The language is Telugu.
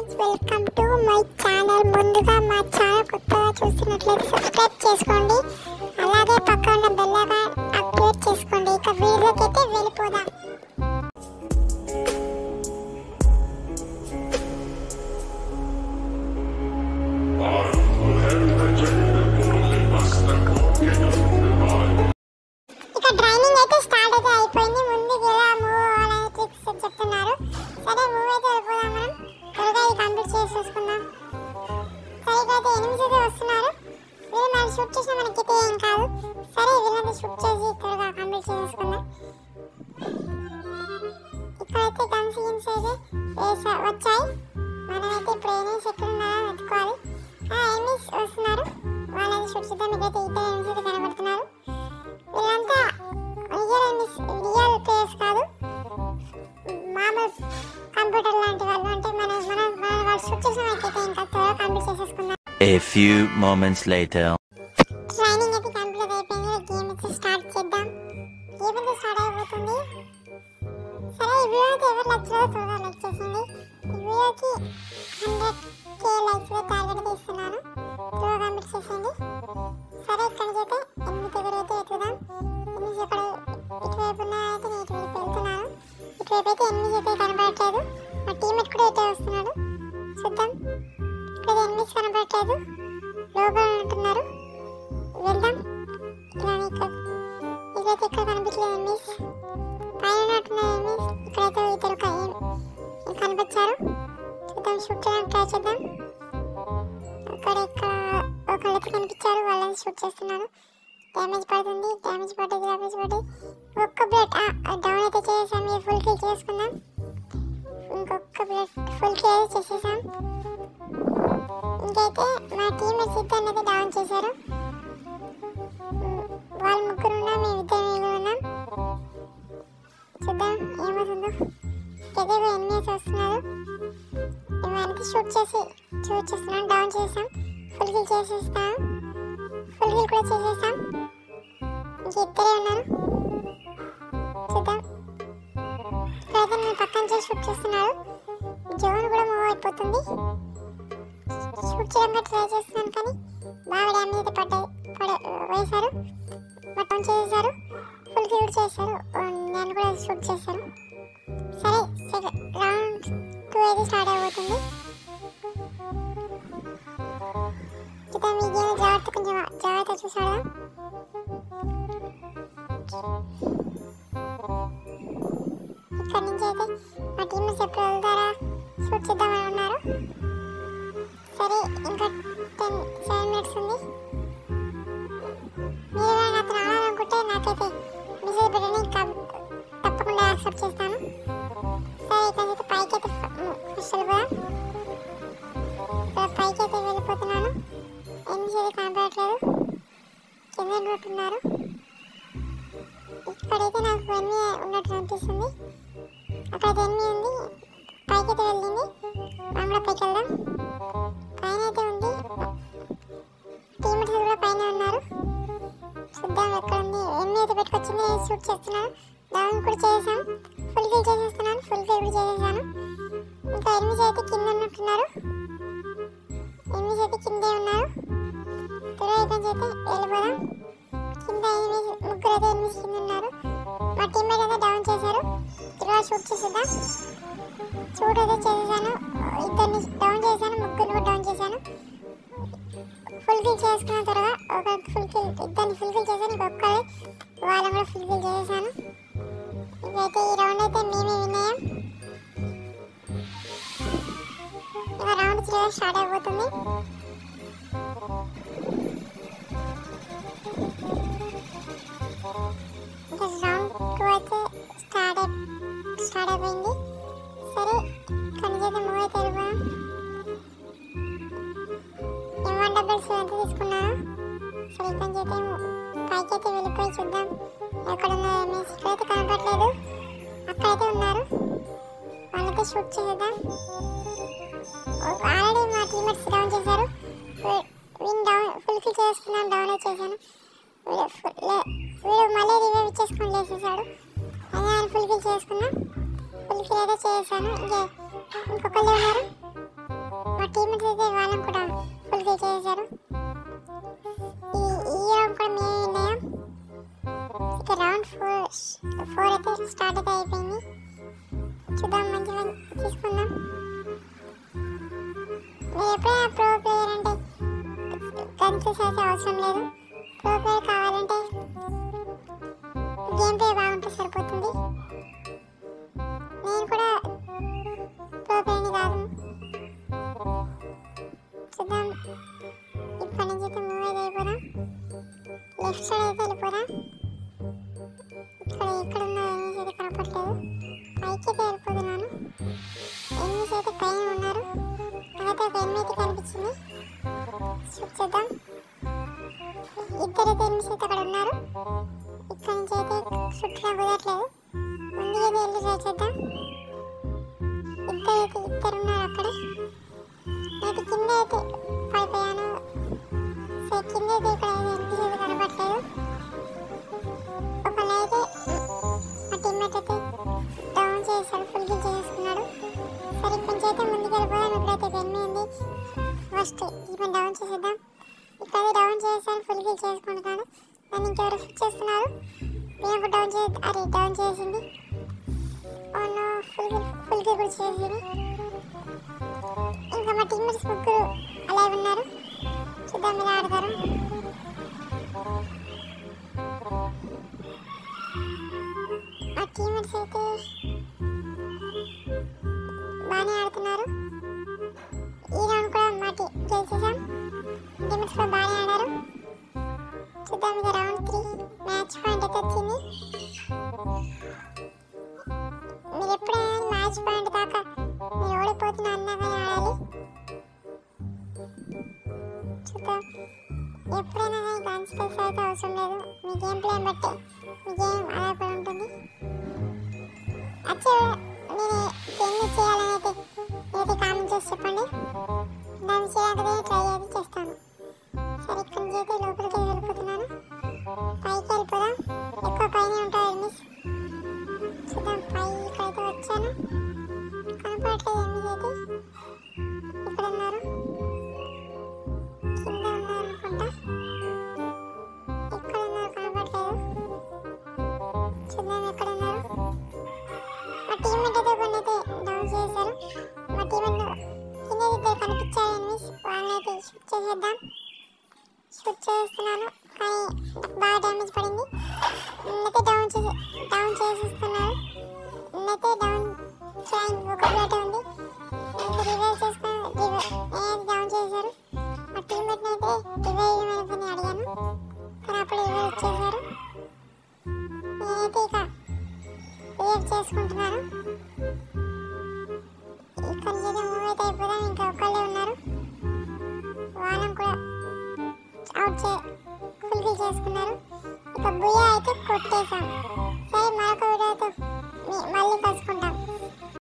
Guys welcome to my channel ముందుగా మా ఛానల్ కొత్తగా చూస్తున్నట్లయితే సబ్స్క్రైబ్ చేసుకోండి అలాగే పక్కన ఉన్న బెల్ ఐకాన్ యాక్టివేట్ చేసుకోండి ఇక వీడియోకి అయితే వెళ్ళిపోదాం ఇక ట్రైనింగ్ అయితే స్టార్ట్ అయితే అయిపోయింది ముందుకు ఎలా మూవ్ అవ్వాలని ట్రిక్స్ చెప్తున్నారు సరే మూవ్ అయితే వెళ్ళిపోదాం మనం త్వరగా ఇది కంప్లీట్ చేసేసుకుందాం సరే ఇక్కడైతే ఎనిమిది అయితే వస్తున్నారు వీళ్ళు మనం షూట్ చేసిన మనకైతే ఏం కాదు సరే వీళ్ళని షూట్ చేసి త్వరగా కంప్లీట్ చేసేసుకుందాం ఇక్కడైతే గన్స్ గిన్స్ అయితే వేసా- వచ్చాయి మనమైతే ఇప్పుడు ఎనిమిస్ ఎక్కడ ఉన్నారో వెతుకోవాలి ఎనిమిస్ వస్తున్నారు వాళ్ళని షూట్ చేద్దాం ఇక్కడైతే ఇద్దరు ఎనిమిస్ అయితే కనబడుతున్నారు వీళ్ళంతా రియల్ ఎనిమిస్ రియల్ ప్లేయర్స్ కాదు మామూలు కంప్యూటర్ లాంటి వాళ్ళు అంటే మన మన మన వాళ్ళు షూట్ చేసిన వాళ్ళకైతే ఇంకా త్వరగా కంప్లీట్ చేసేసుకుందాం A few moments later. Training అయితే కంప్లీట్ అయిపోయింది గేమ్ అయితే స్టార్ట్ చేద్దాం గేమ్ అయితే స్టార్ట్ అయిపోతుంది సరే ఈ వీడియో అయితే ఎవరు లైక్ చేయదో త్వరగా లైక్ చేసింది ఈ వీడియోకి హండ్రెడ్ కే లైక్స్ టార్గెట్ ఇస్తున్నాను త్వరగా కంప్లీట్ చేసేయండి సరే ఇక్కడి నుంచి అయితే ఎనిమిది దగ్గర అయితే వెతుకుదాం ఎనిమిది ఎక్కడ ఇటువైపు ఉన్నారైతే నేను ఇటువైపు వెళ్తున్నాను ఇటువైపు అయితే ఎనిమిది అయితే కనబడట్లేదు మా టీమేట్ కూడా ఇటే వస్తున్నాడు చూద్దాం ఇక్కడ ఎనిమిది కనబడట్లేదు లోపల ఉంటున్నారు వెళ్దాం ఇలా ఇక్కడ ఇక్కడైతే ఇక్కడ కనిపించలేదు ఎనిమిస్ పైన ఉన్నట్టున్నారు ఎనిమిస్ ఇక్కడైతే ఇద్దరు క- కనిపించారు చూద్దాం షూట్ చేయడానికి ట్రై చేద్దాం అక్కడ ఇక్కడ ఒకళ్ళైతే కనిపించారు వాళ్ళని షూట్ చేస్తున్నాను డ్యామేజ్ పడుతుంది డ్యామేజ్ పడ్డది డ్యామేజ్ పడ్డది ఒక్క బ్లడ్ డౌన్ అయితే చేసేసాం ఇది ఫుల్ కిల్ చేసుకుందాం ఇంకొక బ్లడ్ ఫుల్ కిల్ అయితే చేసేసాం ఇంకైతే మా టీమేట్స్ ఇద్దరిని అయితే డౌన్ చేశారు ఉమ్, వాళ్ళు ముగ్గురు ఉన్నాం మేము ఇద్దరు మిగిలి ఉన్నాం చూద్దాం ఏమవుతుందో ఇక్కడైతే ఎనిమిది వస్తున్నారు ఇవన్నీ షూట్ చేసి షూట్ చేస్తున్నాం డౌన్ చేసాం ఫుల్ కిల్ చేసేస్తాం ఫుల్ కిల్ కూడా చేసేసాం ఇంక ఇద్దరే ఉన్నారు చూద్దాం ఇక్కడైతే నేను పక్కన చేసి షూట్ చేస్తున్నారు జోన్ కూడా మూవ్ అయిపోతుంది షూట్ చేయడానికి ట్రై చేస్తున్నాను కానీ బాగా డ్యామేజ్ అయితే పడ్డ పడ వేశారు మొత్తం చేశారు ఫుల్ కిల్ చేశారు నేను కూడా షూట్ చేశాను సరే సెకండ్ రౌండ్ టూ అయితే స్టార్ట్ అయిపోతుంది చూద్దాం ఈ గేమ్ జాగ్రత్త కొంచెం జాగ్రత్త చూసాడా ఇక్కడ నుంచి అయితే మా టీమ్స్ ఎప్పుడు వెళ్తారా షూట్ చేద్దామని ఉన్నారు సరే ఇంకా టెన్ సెవెన్ మినిట్స్ ఉంది మీరు కానీ నాతో ఆడాలనుకుంటే నాకైతే మెసేజ్ పెట్టండి ఇంకా తప్పకుండా యాక్సెప్ట్ చేస్తాను సరే ఇక్కడ నుంచి పైకి అయితే ఫస్ట్ వెళ్ళిపోదాం ఇక్కడ పైకి అయితే వెళ్ళిపోతున్నాను ఎనిమిది అయితే కనపడట్లేదు కింద ఉన్నట్టున్నారు ఇక్కడైతే నాకు ఎనిమిది ఉన్నట్టు అనిపిస్తుంది అక్కడైతే ఎనిమిది ఉంది పైకి అయితే వెళ్ళింది మనం కూడా పైకి వెళ్దాం పైన అయితే ఉంది టీమేట్స్ కూడా పైన ఉన్నారు చూద్దాం ఎక్కడ ఉంది ఎన్ని అయితే పెట్టుకొచ్చింది షూట్ చేస్తున్నాను డౌన్ కూడా చేసేసాం ఫుల్ కిల్ చేసేస్తున్నాను ఫుల్ కిల్ కూడా చేసేసాను ఇంకా ఎనిమిది అయితే కింద ఉన్నట్టున్నారు ఎనిమిది అయితే కిందే ఉన్నారు త్వరగా ఇక్కడి నుంచి అయితే వెళ్ళిపోదాం కింద ఎనిమిది ముగ్గురు అయితే ఎనిమిది కింద ఉన్నారు మా టీమ్మేట్ అయితే డౌన్ చేశారు త్వరగా షూట్ చేసేద్దాం షూట్ అయితే చేసేసాను ఇద్దరిని డౌన్ చేశాను ముగ్గురిని కూడా డౌన్ చేశాను ఫుల్ కిల్ చేసుకున్న త్వరగా ఒక ఫుల్ కిల్ ఇద్దరిని ఫుల్ కిల్ చేశాను ఇంకొకరి వాళ్ళని కూడా ఫుల్ కిల్ చేసేసాను ఇదైతే ఈ రౌండ్ అయితే మేమే వినయం ఇక రౌండ్ త్రీ స్టార్ట్ అయిపోతుంది ఇంకా రౌండ్ టూ అయితే స్టార్ట్ అయి స్టార్ట్ అయిపోయింది సరే కనిచేత మూవ్ అయితే వెళ్ళిపోయాం వన్ డబల్స్ ఎంత తీసుకున్నాను సరే ఇక్కడి నుంచి అయితే పైకి అయితే వెళ్ళిపోయి చూద్దాం ఎక్కడ ఉన్నారో అనేసి ఇక్కడైతే కనపడలేదు అక్కడైతే ఉన్నారు వాళ్ళైతే షూట్ చేసేద్దాం ఆల్రెడీ మా టీమేట్స్ డౌన్ చేశారు విన్ డౌన్ ఫుల్ కిల్ చేసుకున్నాను డౌన్ చేశాను వీడు full- లే- వీడు మళ్ళీ రివైవ్ ఇచ్చేసుకొని లేచేసాడు అదే ఆయన ఫుల్ కిల్ చేసుకున్నా ఫుల్ కిల్ అయితే చేశాను ఇంకే ఇంకొకళ్ళు ఉన్నారు ఫుల్ఫిల్ చేశారు ఈ ఈ రౌండ్ కూడా మేమే విన్ అయ్యాం ఇక రౌండ్ ఫోర్ ఫోర్ అయితే స్టార్ట్ అయితే అయిపోయింది చూద్దాం మంచిగా తీసుకుందాం మీరు ఎప్పుడైనా ప్రో ప్లేయర్ అంటే కన్ఫ్యూజ్ అయితే అవసరం లేదు ప్రో ప్లేయర్ కావాలంటే గేమ్ ప్లే బాగుంటే సరిపోతుంది నేను కూడా ప్రో ప్లేయర్ని కాదు చూద్దాం ఇప్పటి నుంచి అయితే మూవ్ అయితే అయిపోదాం లెఫ్ట్ సైడ్ అయితే వెళ్ళిపోదాం ఇక్కడ ఎక్కడ ఉన్నా ఎనిమిస్ అయితే కనపట్లేదు పైకి అయితే వెళ్ళిపోతున్నాను ఎనిమిస్ అయితే పైన ఉన్నారు నాకైతే ఒక ఎనిమిది అయితే కనిపించింది షూట్ చేద్దాం ఇద్దరు అయితే ఎనిమిస్ అయితే అక్కడ ఉన్నారు ఇక్కడ నుంచి అయితే చుట్టూ కుదరట్లేదు ముందుగా వెళ్ళి ట్రై చేద్దాం ఇద్దరు అయితే ఇద్దరు ఉన్నారు అక్కడ అయితే కింద అయితే పడిపోయాను సో కింద అయితే ఇక్కడ ఎనిమిస్ అయితే కనపట్లేదు ఒకళ్ళు అయితే మా టీమ్మేట్ అయితే డౌన్ చేశాడు ఫుల్ కిల్ చేసుకున్నాడు సరే కొంచెం అయితే ముందుకు వెళ్ళిపోదాం ఇక్కడైతే పెన్ను ఉంది ఫస్ట్ ఈమె డౌన్ చేసేద్దాం ఇక్కడైతే డౌన్ చేశాను ఫుల్ కిల్ చేసుకుంటున్నాను నన్ను ఇంకెవరు ఫిట్ చేస్తున్నారు నేను డౌన్ చే అరే డౌన్ చేసింది అవును ఫుల్ కిల్ ఫుల్ కిల్ కూడా చేసింది ఇంకా మా టీమ్మేట్స్ ముగ్గురు అలా ఉన్నారు చూద్దాం మీరు ఆడతారు ఆ టీమేట్స్ అయితే బాగానే ఆడుతున్నారు ఈ రౌండ్ కూడా మా టీ గెలిచేసాం టీమేట్స్ కూడా బాగానే ఆడారు చూద్దాం ఇది రౌండ్ త్రీ మ్యాచ్ పాయింట్ అయితే వచ్చింది మీరు ఎప్పుడైనా మ్యాచ్ పాయింట్ దాకా మీరు ఓడిపోతున్నా అన్నా కానీ ఆడాలి చూద్దాం ఎప్పుడైనా కానీ గన్ స్కిల్స్ అయితే అవసరం లేదు మీ గేమ్ ప్లే బట్టి మీ గేమ్ ఆధారపడి ఉంటుంది వచ్చే నేను ఎన్ని చేయాలని అయితే ఏది కామెంట్ చేసి చెప్పండి దాన్ని చేయడానికి ట్రై అయితే చేస్తాను సరే ఇక్కడి నుంచి అయితే లోపలికి వెళ్ళిపోతున్నాను పైకి వెళ్ళిపోదాం ఎక్కువ పైన ఉంటాయి ఎనిమిస్ చూద్దాం పైకి అయితే వచ్చాను కనపడట్లేదు ఎనిమిస్ అయితే ఇక్కడ ఉన్నారు కింద ఉన్నారు అనుకుంటా ఎక్కడ ఉన్నారు కనపడలేదు చూద్దాం ఎక్కడ ఉన్నారు మా టీమ్మేట్ అయితే కొన్ని అయితే డౌన్ చేశారు మా టీమ్మేట్ కింద ఇద్దరు కనిపించారు ఎనిమిస్ వాళ్ళని అయితే షూట్ చేసేద్దాం షూట్ చేస్తున్నాను కానీ నాకు బాగా డ్యామేజ్ పడింది నేనైతే డౌన్ చేసి డౌన్ చేసేస్తున్నాను నేనైతే డౌన్ ఫ్లైంగ్ ఒక ప్లేట్ ఉంది నేను రివైవ్ చేసుకుని రివైవ్ నేనైతే డౌన్ చేశారు మా టీమ్మేట్ని అయితే రివైవ్ చేయమని అడిగాను కానీ అప్పుడు రివైవ్ ఇచ్చేశారు నేనైతే ఇక రివైవ్ చేసుకుంటున్నాను ఇక్కడ నుంచి అయితే మూవ్ అయితే అయిపోదాం ఇంకా ఒక్కళ్ళే ఉన్నారు వాళ్ళని కూడా అవుట్ చే ఫుల్ఫిల్ చేసుకున్నారు ఇక బుయ్య అయితే కొట్టేశాం సరే మరొక వీడియోతో మీ- మళ్ళీ కలుసుకుంటాం